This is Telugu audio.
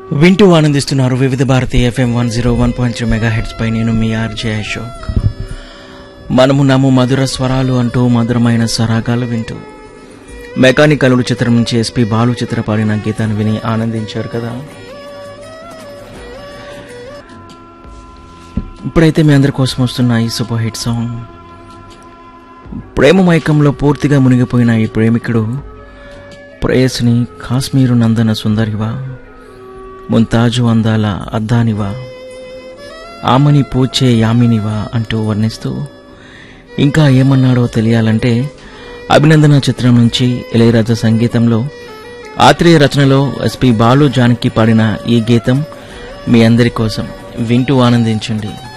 వింటూ ఆనందిస్తున్నారు Vividh Bharati FM one zero one point three megahertz పై నేను మీ ఆర్జే అశోక్ మనము నమ్ము మధుర స్వరాలు అంటూ మధురమైన సరాగాలు వింటూ మెకానికలుడు చిత్రం నుంచి ఎస్పి బాలు చిత్ర పాడిన గీతాన్ని విని ఆనందించారు కదా ఇప్పుడైతే మీ అందరి కోసం వస్తున్న ఈ సూపర్ హిట్ సాంగ్ ప్రేమ మైకంలో పూర్తిగా మునిగిపోయిన ఈ ప్రేమికుడు ప్రేయస్ని కాశ్మీరు నందన సుందరివా ముంతాజు అందాల అద్దానివా ఆమని పూచే యామినివా అంటూ వర్ణిస్తూ ఇంకా ఏమన్నాడో తెలియాలంటే అభినందన చిత్రం నుంచి ఇళయరాజా సంగీతంలో ఆత్రేయ రచనలో ఎస్పి బాలు జానకి పాడిన ఈ గీతం మీ అందరి కోసం వింటూ ఆనందించండి